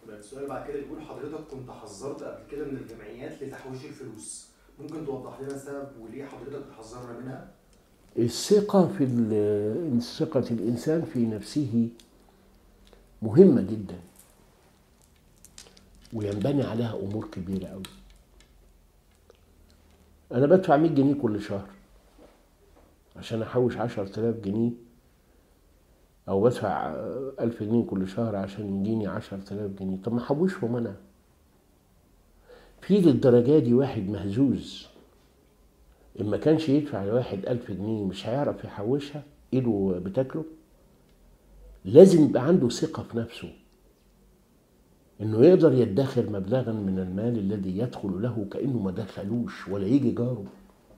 يبقى السؤال بعد كده بيقول حضرتك كنت حذرت قبل كده من الجمعيات لتحويش الفلوس ممكن توضح لنا السبب وليه حضرتك بتحذرنا منها؟ الثقة في ال- ثقة الإنسان في نفسه مهمة جدا وينبني عليها أمور كبيرة أوي أنا بدفع 100 جنيه كل شهر عشان أحوش 10000 جنيه أو بدفع آه، 1000 جنيه كل شهر عشان يجيني 10000 جنيه طب ما أحوشهم أنا في للدرجة دي واحد مهزوز إن ما كانش يدفع لواحد ألف جنيه مش هيعرف يحوشها إيده بتاكله لازم يبقى عنده ثقة في نفسه إنه يقدر يدخر مبلغا من المال الذي يدخل له كأنه ما دخلوش ولا يجي جاره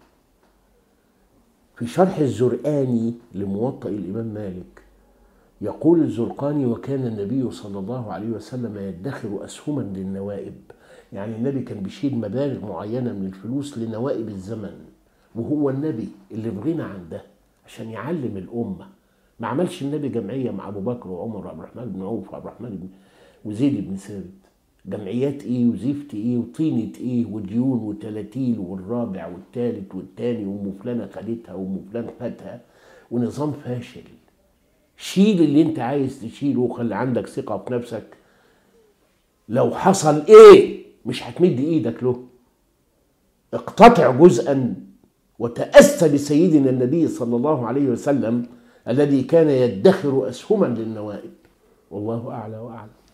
في شرح الزرقاني لموطأ الإمام مالك يقول الزرقاني وكان النبي صلى الله عليه وسلم يدخر أسهما للنوائب يعني النبي كان بيشيل مبالغ معينة من الفلوس لنوائب الزمن وهو النبي اللي في غنى عن ده عشان يعلم الأمة ما عملش النبي جمعية مع أبو بكر وعمر وعبد الرحمن بن عوف وعبد الرحمن بن وزيد بن ثابت جمعيات ايه وزفت ايه وطينة ايه وديون وتلاتيل والرابع والتالت والتاني وام فلانة خدتها وام فلان خدها ونظام فاشل شيل اللي انت عايز تشيله وخلي عندك ثقة في نفسك لو حصل ايه مش هتمد ايدك له اقتطع جزءا وتأسى بسيدنا النبي صلى الله عليه وسلم الذي كان يدخر أسهما للنوائب والله أعلى وأعلم